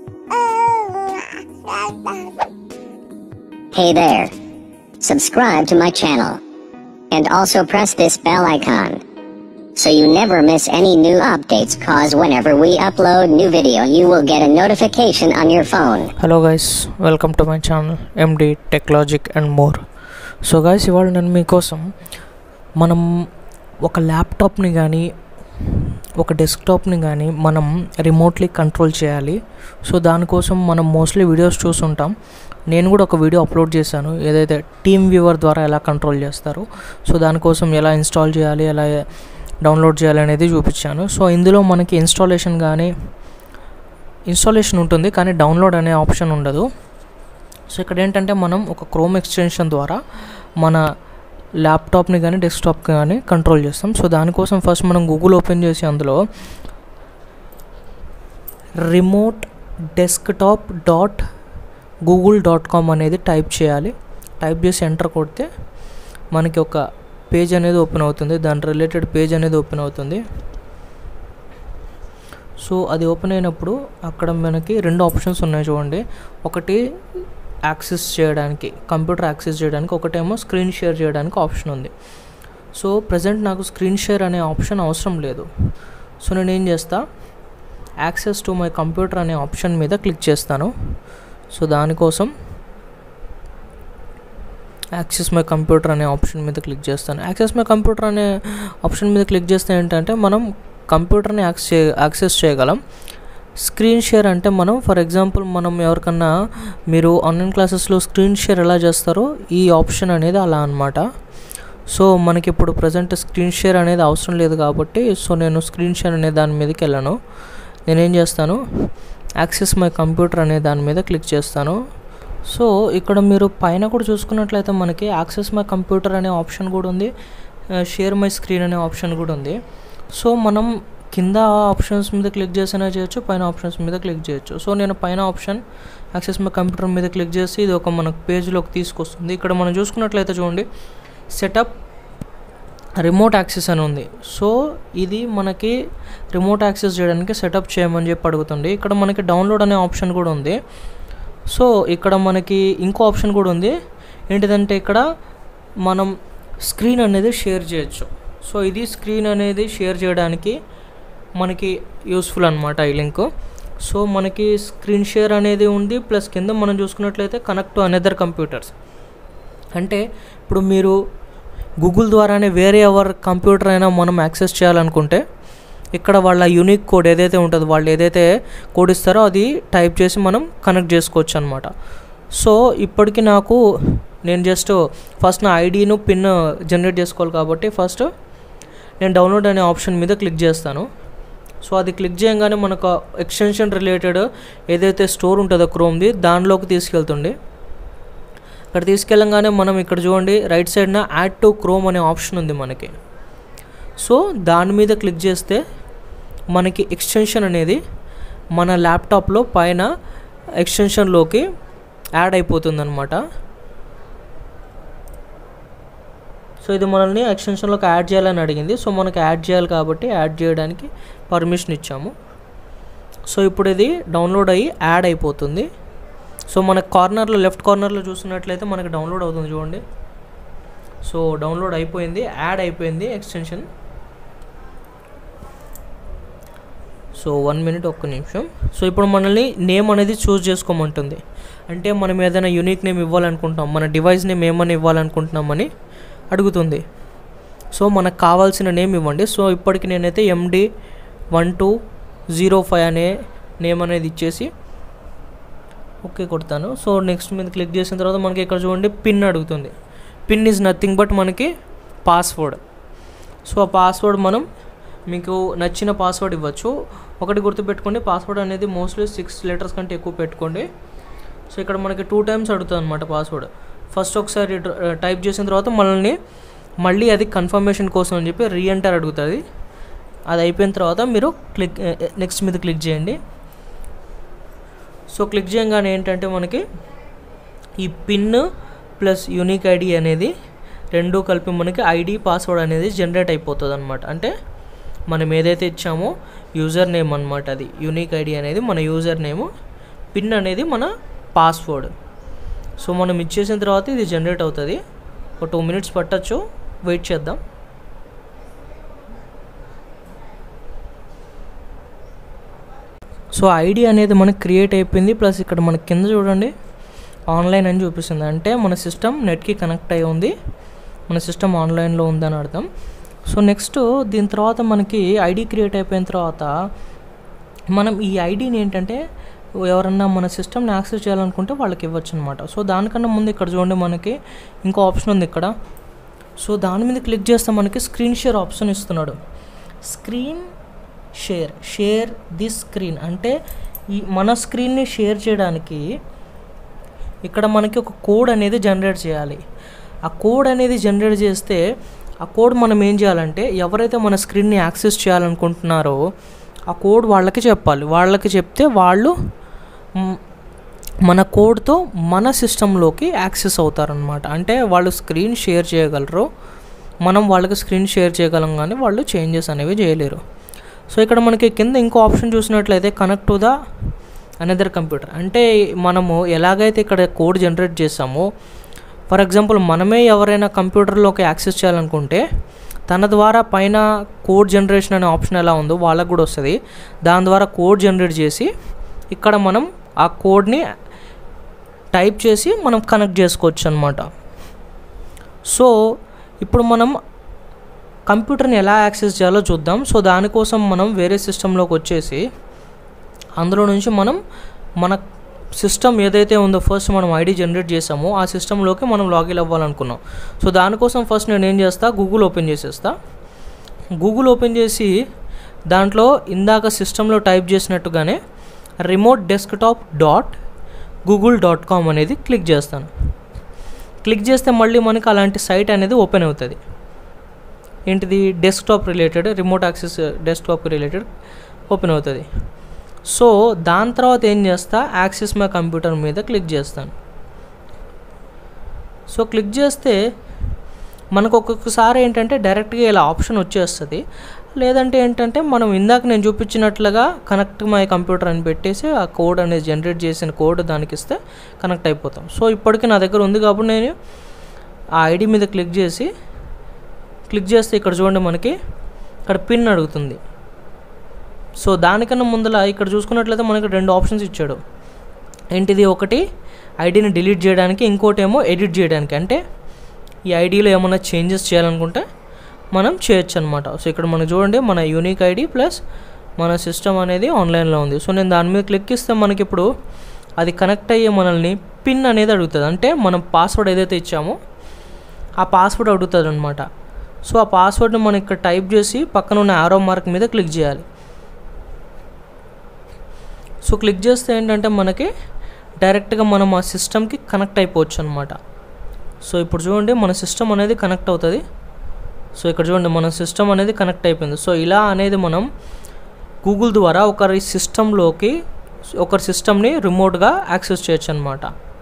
Hey there. Subscribe to my channel. And also press this bell icon. So you never miss any new updates cause whenever we upload new video you will get a notification on your phone. Hello guys welcome to my channel MD techlogic and more so guys ఇవాళ నేను మీకోసం మనం ఒక ల్యాప్టాప్ని కానీ ఒక డెస్క్టాప్ని కానీ మనం రిమోట్లీ కంట్రోల్ చేయాలి సో దానికోసం మనం మోస్ట్లీ వీడియోస్ చూసుంటాం నేను కూడా ఒక వీడియో అప్లోడ్ చేశాను ఏదైతే టీమ్ వ్యూవర్ ద్వారా ఎలా కంట్రోల్ చేస్తారు సో దానికోసం ఎలా ఇన్స్టాల్ చేయాలి ఎలా డౌన్లోడ్ చేయాలి అనేది చూపించాను సో ఇందులో మనకి ఇన్స్టాలేషన్ కానీ ఇన్స్టాలేషన్ ఉంటుంది కానీ డౌన్లోడ్ అనే ఆప్షన్ ఉండదు సో ఇక్కడ ఏంటంటే మనం ఒక క్రోమ్ ఎక్స్టెన్షన్ ద్వారా మన ల్యాప్టాప్ని కానీ డెస్క్టాప్ని కానీ కంట్రోల్ చేస్తాం సో దానికోసం ఫస్ట్ మనం గూగుల్ ఓపెన్ చేసి అందులో remote desktop dot Google dot com అనేది టైప్ చేయాలి టైప్ చేసి ఎంటర్ కొడితే మనకి ఒక పేజ్ అనేది ఓపెన్ అవుతుంది దాని రిలేటెడ్ పేజ్ అనేది ఓపెన్ అవుతుంది సో అది ఓపెన్ అయినప్పుడు అక్కడ మనకి రెండు ఆప్షన్స్ ఉన్నాయి చూడండి ఒకటి యాక్సెస్ చేయడానికి కంప్యూటర్ యాక్సెస్ చేయడానికి ఒకటేమో స్క్రీన్ షేర్ చేయడానికి ఆప్షన్ ఉంది సో ప్రజెంట్ నాకు స్క్రీన్ షేర్ అనే ఆప్షన్ అవసరం లేదు సో నేను ఏం చేస్తా యాక్సెస్ టు మై కంప్యూటర్ అనే ఆప్షన్ మీద క్లిక్ చేస్తాను సో దానికోసం యాక్సెస్ మై కంప్యూటర్ అనే ఆప్షన్ మీద క్లిక్ చేస్తాను యాక్సెస్ మై కంప్యూటర్ అనే ఆప్షన్ మీద క్లిక్ చేస్తే ఏంటంటే మనం కంప్యూటర్ని యాక్సెస్ చే యాక్సెస్ చేయగలం స్క్రీన్ షేర్ అంటే మనం ఫర్ ఎగ్జాంపుల్ మనం ఎవరికన్నా మీరు ఆన్లైన్ క్లాసెస్లో స్క్రీన్ షేర్ ఎలా చేస్తారో ఈ ఆప్షన్ అనేది అలా అనమాట సో మనకి ఇప్పుడు ప్రజెంట్ స్క్రీన్ షేర్ అనేది అవసరం లేదు కాబట్టి సో నేను స్క్రీన్ షేర్ అనే దాని మీదకి వెళ్ళాను నేనేం చేస్తాను యాక్సెస్ మై కంప్యూటర్ అనే దాని మీద క్లిక్ చేస్తాను సో ఇక్కడ మీరు పైన కూడా చూసుకున్నట్లయితే మనకి యాక్సెస్ మై కంప్యూటర్ అనే ఆప్షన్ కూడా ఉంది షేర్ మై స్క్రీన్ అనే ఆప్షన్ కూడా ఉంది సో మనం కింద ఆప్షన్స్ మీద క్లిక్ చేసినా చేయొచ్చు పైన ఆప్షన్స్ మీద క్లిక్ చేయొచ్చు సో నేను పైన ఆప్షన్ యాక్సెస్ మై కంప్యూటర్ మీద క్లిక్ చేసి ఇది ఒక మనకు పేజ్లోకి తీసుకొస్తుంది ఇక్కడ మనం చూసుకున్నట్లయితే చూడండి సెటప్ రిమోట్ యాక్సెస్ అని ఉంది సో ఇది మనకి రిమోట్ యాక్సెస్ చేయడానికి సెటప్ చేయమని చెప్పి అడుగుతుంది ఇక్కడ మనకి డౌన్లోడ్ అనే ఆప్షన్ కూడా ఉంది సో ఇక్కడ మనకి ఇంకో ఆప్షన్ కూడా ఉంది ఏంటిదంటే ఇక్కడ మనం స్క్రీన్ అనేది షేర్ చేయొచ్చు సో ఇది స్క్రీన్ అనేది షేర్ చేయడానికి మనకి యూస్ఫుల్ అనమాట ఈ లింక్ సో మనకి స్క్రీన్ షేర్ అనేది ఉంది ప్లస్ కింద మనం చూసుకున్నట్లయితే కనెక్ట్ టు అనదర్ కంప్యూటర్స్ అంటే ఇప్పుడు మీరు గూగుల్ ద్వారానే వేరే ఎవర్ కంప్యూటర్ అయినా మనం యాక్సెస్ చేయాలనుకుంటే ఇక్కడ వాళ్ళ యూనిక్ కోడ్ ఏదైతే ఉంటుందో వాళ్ళు ఏదైతే కోడ్ ఇస్తారో అది టైప్ చేసి మనం కనెక్ట్ చేసుకోవచ్చు అనమాట సో ఇప్పటికి నాకు నేను జస్ట్ ఫస్ట్ నా ఐడిను పిన్ జనరేట్ చేసుకోవాలి కాబట్టి ఫస్ట్ నేను డౌన్లోడ్ అనే ఆప్షన్ మీద క్లిక్ చేస్తాను సో అది క్లిక్ చేయగానే మనకు ఎక్స్టెన్షన్ రిలేటెడ్ ఏదైతే స్టోర్ ఉంటుందో క్రోమ్ది దానిలోకి తీసుకెళ్తుంది ఇక్కడ తీసుకెళ్ళంగానే మనం ఇక్కడ చూడండి రైట్ సైడ్న యాడ్ టు క్రోమ్ అనే ఆప్షన్ ఉంది మనకి సో దాని మీద క్లిక్ చేస్తే మనకి ఎక్స్టెన్షన్ అనేది మన ల్యాప్టాప్లో పైన ఎక్స్టెన్షన్లోకి యాడ్ అయిపోతుంది అనమాట సో ఇది మనల్ని ఎక్స్టెన్షన్లోకి యాడ్ చేయాలని అడిగింది సో మనకి యాడ్ చేయాలి కాబట్టి యాడ్ చేయడానికి పర్మిషన్ ఇచ్చాము సో ఇప్పుడు ఇది డౌన్లోడ్ అయ్యి యాడ్ అయిపోతుంది సో మన కార్నర్లో లెఫ్ట్ కార్నర్లో చూసినట్లయితే మనకి డౌన్లోడ్ అవుతుంది చూడండి సో డౌన్లోడ్ అయిపోయింది యాడ్ అయిపోయింది ఎక్స్టెన్షన్ సో వన్ మినిట్ ఒక్క నిమిషం సో ఇప్పుడు మనల్ని నేమ్ అనేది చూస్ చేసుకోమంటుంది అంటే మనం ఏదైనా యూనిక్ నేమ్ ఇవ్వాలనుకుంటున్నాం మన డివైస్ నేమ్ ఏమని ఇవ్వాలనుకుంటున్నామని అడుగుతుంది సో మనకు కావాల్సిన నేమ్ ఇవ్వండి సో ఇప్పటికి నేనైతే MD one two zero five అనే నేమ్ అనేది ఇచ్చేసి ఓకే కొడతాను సో నెక్స్ట్ మీద క్లిక్ చేసిన తర్వాత మనకి ఇక్కడ చూడండి పిన్ అడుగుతుంది పిన్ ఈజ్ నథింగ్ బట్ మనకి పాస్వర్డ్ సో ఆ పాస్వర్డ్ మనం మీకు నచ్చిన పాస్వర్డ్ ఇవ్వచ్చు ఒకటి గుర్తుపెట్టుకోండి పాస్వర్డ్ అనేది మోస్ట్లీ సిక్స్ లెటర్స్ కంటే ఎక్కువ పెట్టుకోండి సో ఇక్కడ మనకి టూ టైమ్స్ అడుగుతుంది అనమాట పాస్వర్డ్ ఫస్ట్ ఒకసారి టైప్ చేసిన తర్వాత మనల్ని మళ్ళీ అది కన్ఫర్మేషన్ కోసం అని చెప్పి రీఎంటర్ అడుగుతుంది అది అయిపోయిన తర్వాత మీరు క్లిక్ నెక్స్ట్ మీద క్లిక్ చేయండి సో క్లిక్ చేయగానే ఏంటంటే మనకి ఈ పిన్ ప్లస్ యూనిక్ ఐడి అనేది రెండు కలిపి మనకి ఐడి పాస్వర్డ్ అనేది జనరేట్ అయిపోతుంది అనమాట అంటే మనం ఏదైతే ఇచ్చామో యూజర్ నేమ్ అనమాట అది యూనిక్ ఐడి అనేది మన యూజర్ నేమ్ పిన్ అనేది మన పాస్వర్డ్ సో మనం ఇచ్చేసిన తర్వాత ఇది జనరేట్ అవుతుంది ఒక టూ మినిట్స్ పట్టచ్చు వెయిట్ చేద్దాం సో ఐడి అనేది మనకి క్రియేట్ అయిపోయింది ప్లస్ ఇక్కడ మనకి కింద చూడండి ఆన్లైన్ అని చూపిస్తుంది అంటే మన సిస్టమ్ నెట్కి కనెక్ట్ అయి ఉంది మన సిస్టమ్ ఆన్లైన్లో ఉందని అర్థం సో నెక్స్ట్ దీని తర్వాత మనకి ఐడి క్రియేట్ అయిపోయిన తర్వాత మనం ఈ ఐడిని ఏంటంటే ఎవరన్నా మన సిస్టమ్ని యాక్సెస్ చేయాలనుకుంటే వాళ్ళకి ఇవ్వచ్చు అనమాట సో దానికన్నా ముందు ఇక్కడ చూడండి మనకి ఇంకో ఆప్షన్ ఉంది ఇక్కడ సో దాని మీద క్లిక్ చేస్తే మనకి స్క్రీన్ షేర్ ఆప్షన్ ఇస్తున్నాడు screen share share this screen అంటే ఈ మన స్క్రీన్ని షేర్ చేయడానికి ఇక్కడ మనకి ఒక కోడ్ అనేది జనరేట్ చేయాలి ఆ కోడ్ అనేది జనరేట్ చేస్తే ఆ కోడ్ మనం ఏం చేయాలంటే ఎవరైతే మన స్క్రీన్ని యాక్సెస్ చేయాలనుకుంటున్నారో ఆ కోడ్ వాళ్ళకి చెప్పాలి వాళ్ళకి చెప్తే వాళ్ళు మ్, మన కోడ్తో మన సిస్టంలోకి యాక్సెస్ అవుతారనమాట అంటే వాళ్ళు స్క్రీన్ షేర్ చేయగలరు మనం వాళ్ళకి స్క్రీన్ షేర్ చేయగలం కానీ వాళ్ళు చేంజెస్ అనేవి చేయలేరు సో ఇక్కడ మనకి కింద ఇంకో ఆప్షన్ చూసినట్లయితే connect to the another computer అంటే మనము ఎలాగైతే ఇక్కడ కోడ్ జనరేట్ చేసామో ఫర్ ఎగ్జాంపుల్ మనమే ఎవరైనా కంప్యూటర్లోకి యాక్సెస్ చేయాలనుకుంటే తన ద్వారా పైన కోడ్ జనరేషన్ అనే ఆప్షన్ ఎలా ఉందో వాళ్ళకు కూడా వస్తుంది దాని ద్వారా కోడ్ జనరేట్ చేసి ఇక్కడ మనం ఆ కోడ్ని టైప్ చేసి మనం కనెక్ట్ చేసుకోవచ్చు అనమాట సో ఇప్పుడు మనం కంప్యూటర్ని ఎలా యాక్సెస్ చేయాలో చూద్దాం సో దానికోసం మనం వేరే సిస్టంలోకి వచ్చేసి అందులో నుంచి మనం మన సిస్టమ్ ఏదైతే ఉందో ఫస్ట్ మనం ఐడి జనరేట్ చేసామో ఆ సిస్టంలోకి మనం లాగిన్ అవ్వాలనుకున్నాం సో దానికోసం ఫస్ట్ నేను ఏం చేస్తా గూగుల్ ఓపెన్ చేసేస్తా గూగుల్ ఓపెన్ చేసి దాంట్లో ఇందాక సిస్టంలో టైప్ చేసినట్టుగానే remote desktop dot Google dot com అనేది క్లిక్ చేస్తాను క్లిక్ చేస్తే మళ్ళీ మనకి అలాంటి సైట్ అనేది ఓపెన్ అవుతుంది ఏంటిది desktop related remote access desktop related open అవుతుంది సో దాని తర్వాత ఏం చేస్తా యాక్సెస్ మై కంప్యూటర్ మీద క్లిక్ చేస్తాను సో క్లిక్ చేస్తే మనకు ఒక్కొక్కసారి ఏంటంటే డైరెక్ట్గా ఇలా ఆప్షన్ వచ్చేస్తుంది లేదంటే ఏంటంటే మనం ఇందాక నేను చూపించినట్లుగా కనెక్ట్ మై కంప్యూటర్ అని పెట్టేసి ఆ కోడ్ అనేది జనరేట్ చేసిన కోడ్ దానికి ఇస్తే కనెక్ట్ అయిపోతాం సో ఇప్పటికీ నా దగ్గర ఉంది కాబట్టి నేను ఆ ఐడి మీద క్లిక్ చేసి క్లిక్ చేస్తే ఇక్కడ చూడండి మనకి ఇక్కడ పిన్ అడుగుతుంది సో దానికన్నా ముందల ఇక్కడ చూసుకున్నట్లయితే మనకి రెండు ఆప్షన్స్ ఇచ్చాడు ఏంటిది ఒకటి ఐడిని డిలీట్ చేయడానికి ఇంకోటి ఏమో ఎడిట్ చేయడానికి అంటే ఈ ఐడిలో ఏమైనా చేంజెస్ చేయాలనుకుంటే మనం చేయొచ్చు అనమాట సో ఇక్కడ మనకు చూడండి మన యూనిక్ ఐడి ప్లస్ మన సిస్టమ్ అనేది ఆన్లైన్లో ఉంది సో నేను దాని మీద క్లిక్ ఇస్తే మనకి ఇప్పుడు అది కనెక్ట్ అయ్యే మనల్ని పిన్ అనేది అడుగుతుంది అంటే మనం పాస్వర్డ్ ఏదైతే ఇచ్చామో ఆ పాస్వర్డ్ అడుగుతుంది అనమాట సో ఆ పాస్వర్డ్ని మనం ఇక్కడ టైప్ చేసి పక్కన ఉన్న ఆరో మార్క్ మీద క్లిక్ చేయాలి సో క్లిక్ చేస్తే ఏంటంటే మనకి డైరెక్ట్గా మనం ఆ సిస్టమ్కి కనెక్ట్ అయిపోవచ్చు అనమాట సో ఇప్పుడు చూడండి మన సిస్టమ్ అనేది కనెక్ట్ అవుతుంది సో ఇక్కడ చూడండి మన సిస్టమ్ అనేది కనెక్ట్ అయిపోయింది సో ఇలా అనేది మనం గూగుల్ ద్వారా ఒకరి సిస్టంలోకి ఒకరి సిస్టమ్ని రిమోట్గా యాక్సెస్ చేయొచ్చు అనమాట